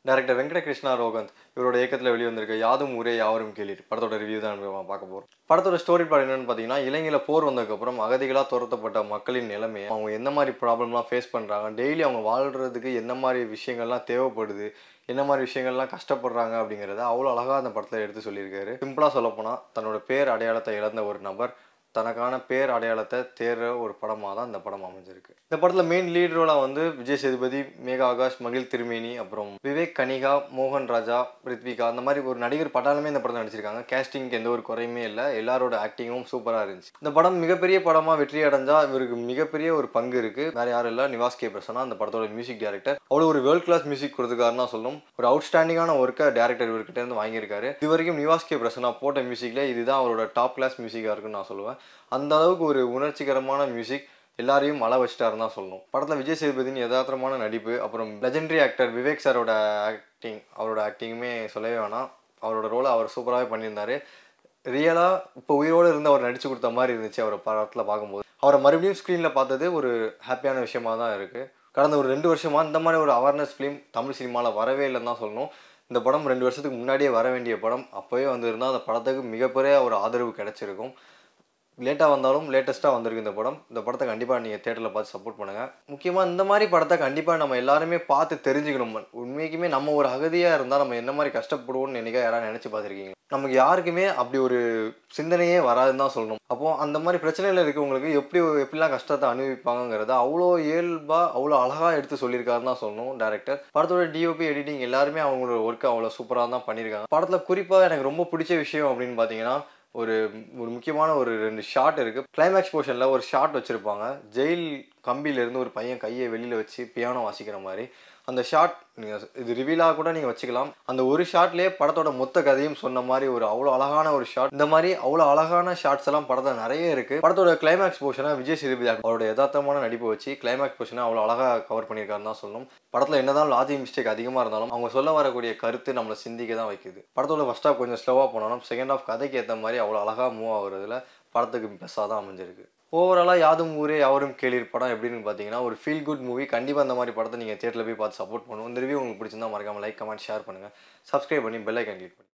director Venkatakrishna ரோகந்த் இவரோட இயக்கத்தில் வெளிவந்திருக்க யாதும் ஊரே யாவரும் கேளீர் படத்தோட ரிவ்யூ தான் நம்ம பார்க்க போகிறோம் படத்தோட ஸ்டோரி பார்ட் என்னன்னு பார்த்தீங்கன்னா இலங்கையில் போர் வந்ததுக்கப்புறம் அகதிகளாக துரத்தப்பட்ட மக்களின் நிலைமையை அவங்க எந்த மாதிரி ப்ராப்ளம்லாம் ஃபேஸ் பண்ணுறாங்க டெய்லி அவங்க வாழ்கிறதுக்கு என்ன மாதிரி விஷயங்கள்லாம் தேவைப்படுது என்ன மாதிரி விஷயங்கள்லாம் கஷ்டப்படுறாங்க அப்படிங்கிறத அவ்வளோ அழகாக அந்த படத்தில் எடுத்து சொல்லியிருக்காரு சிம்பிளாக சொல்லப்போனால் தன்னோட பேர் அடையாளத்தை இழந்த ஒரு நபர் தனக்கான பேர் அடையாளத்தை தேர்ற ஒரு படமாக தான் இந்த படம் அமைஞ்சிருக்கு இந்த படத்தில் மெயின் லீட் ரோலாக வந்து விஜய் சேதுபதி மேகா ஆகாஷ் மகிழ் திருமேனி அப்புறம் விவேக் கனிகா மோகன் ராஜா ரித்விகா அந்த மாதிரி ஒரு நடிகர் பட்டாலுமே இந்த படத்தில் நடிச்சிருக்காங்க கேஸ்டிங்க்கு எந்த ஒரு குறையுமே இல்லை எல்லாரோட ஆக்டிங்கும் சூப்பராக இருந்துச்சு இந்த படம் மிகப்பெரிய படமாக வெற்றி அடைஞ்சா இவருக்கு மிகப்பெரிய ஒரு பங்கு இருக்குது வேறு யாரும் இல்லை நிவாஸ் கே பிரசன்னா அந்த படத்தோட மியூசிக் டைரக்டர் அவ்வளோ ஒரு வேர்ல்ட் கிளாஸ் மியூசிக் கொடுத்துருக்காருன்னா சொல்லணும் ஒரு அவுட்ஸ்டாண்டிங்கான ஒர்க்கை டேரக்டர் இவர்கிட்ட இருந்து வாங்கியிருக்காரு இது வரைக்கும் நிவாஸ் கே பிரசன்னா போட்ட மியூசிக்கில் இதுதான் அவரோட டாப் கிளாஸ் மியூசிக்காக இருக்குன்னு நான் சொல்லுவேன் அந்த அளவுக்கு ஒரு உணர்ச்சிகரமான மியூசிக் எல்லாரையும் மழை வச்சிட்டாருன்னு தான் சொல்லணும் படத்தில் விஜய் சேதுபதியின் யதார்த்தமான நடிப்பு அப்புறம் லெஜெண்டரி ஆக்டர் விவேக் சாரோட ஆக்டிங் அவரோட ஆக்டிங்குமே சொல்லவே வேணாம் அவரோட ரோலை அவர் சூப்பராகவே பண்ணியிருந்தாரு ரியலாக இப்போ உயிரோடு இருந்து அவர் நடிச்சு கொடுத்த மாதிரி இருந்துச்சு அவரை படத்தில் பார்க்கும்போது அவரை மறுபடியும் ஸ்க்ரீனில் பார்த்தது ஒரு ஹாப்பியான விஷயமா தான் இருக்குது கடந்த ஒரு ரெண்டு வருஷமாக இந்த மாதிரி ஒரு அவேர்னஸ் ஃபிலிம் தமிழ் சினிமாவில் வரவே இல்லைன்னு தான் சொல்லணும் இந்த படம் ரெண்டு வருஷத்துக்கு முன்னாடியே வர வேண்டிய படம் அப்போவே வந்திருந்தால் அந்த படத்துக்கு மிகப்பெரிய ஒரு ஆதரவு கிடைச்சிருக்கும் லேட்டாக வந்தாலும் லேட்டஸ்ட்டாக வந்திருக்கு இந்த படம் இந்த படத்தை கண்டிப்பாக நீங்கள் தேட்டரில் பார்த்து சப்போர்ட் பண்ணுங்கள் முக்கியமாக இந்த மாதிரி படத்தை கண்டிப்பாக நம்ம எல்லாருமே பார்த்து தெரிஞ்சுக்கணும் உண்மைக்குமே நம்ம ஒரு அகதியாக இருந்தால் நம்ம என்ன மாதிரி கஷ்டப்படுவோம்னு என்னைக்கா யாராவது நினச்சி பார்த்துருக்கீங்க நமக்கு யாருக்குமே அப்படி ஒரு சிந்தனையே வராதுன்னு தான் சொல்லணும் அப்போது அந்த மாதிரி பிரச்சனையில் இருக்கவங்களுக்கு எப்படி எப்படிலாம் கஷ்டத்தை அனுபவிப்பாங்கிறத அவ்வளோ இயல்பாக அவ்வளோ அழகாக எடுத்து சொல்லியிருக்காருன்னு தான் சொல்லணும் டேரக்டர் படத்தோட டிஓபி எடிட்டிங் எல்லாருமே அவங்களோட ஒர்க்கை அவ்வளோ சூப்பராக தான் பண்ணியிருக்காங்க படத்தில் குறிப்பாக எனக்கு ரொம்ப பிடிச்ச விஷயம் அப்படின்னு பார்த்தீங்கன்னா ஒரு ஒரு முக்கியமான ஒரு ரெண்டு ஷாட் இருக்குது கிளைமேக்ஸ் போர்ஷனில் ஒரு ஷாட் வச்சுருப்பாங்க ஜெயில் கம்பியிலேருந்து ஒரு பையன் கையை வெளியில் வச்சு பியானோ வாசிக்கிற மாதிரி அந்த ஷாட் நீங்கள் இது ரிவீலாக கூட நீங்கள் வச்சுக்கலாம் அந்த ஒரு ஷாட்லேயே படத்தோட மொத்த கதையும் சொன்ன மாதிரி ஒரு அவ்வளோ அழகான ஒரு ஷாட் இந்த மாதிரி அவ்வளோ அழகான ஷாட்ஸ் எல்லாம் படத்தில் நிறைய இருக்குது படத்தோட கிளைமேக்ஸ் போர்ஷனை விஜய் சேதுபதி அவரோட யதார்த்தமான நடிப்பை வச்சு கிளைமேக்ஸ் போர்ஷனை அவ்வளோ அழகாக கவர் பண்ணியிருக்காருன்னு தான் சொல்லணும் படத்தில் என்னதான் லாஜிக் மிஸ்டேக் அதிகமாக இருந்தாலும் அவங்க சொல்ல வரக்கூடிய கருத்து நம்மளை சிந்திக்க தான் வைக்குது படத்தோட ஃபஸ்ட் ஹாஃப் கொஞ்சம் ஸ்லோவாக போனாலும் செகண்ட் ஹாஃப் கதைக்கு ஏற்ற மாதிரி அவ்வளோ அழகாக மூவ் ஆகுறதுல படத்துக்கு பெஸ்ட்டாக தான் அமைஞ்சிருக்கு ஓவராலாக யாதும் ஊரே யாவரும் கேளீர் படம் எப்படின்னு பார்த்தீங்கன்னா ஒரு ஃபீல் குட் மூவி கண்டிப்பாக அந்த மாதிரி படத்தை நீங்கள் தேட்டரில் போய் பார்த்து சப்போர்ட் பண்ணுவோம் இந்த ரிவ்யூ உங்களுக்கு பிடிச்சிருந்தா மறக்காமல் லைக் கமெண்ட் ஷேர் பண்ணுங்கள் சப்ஸ்கிரைப் பண்ணி பெல் ஐக்கன் கிளிக் பண்ணி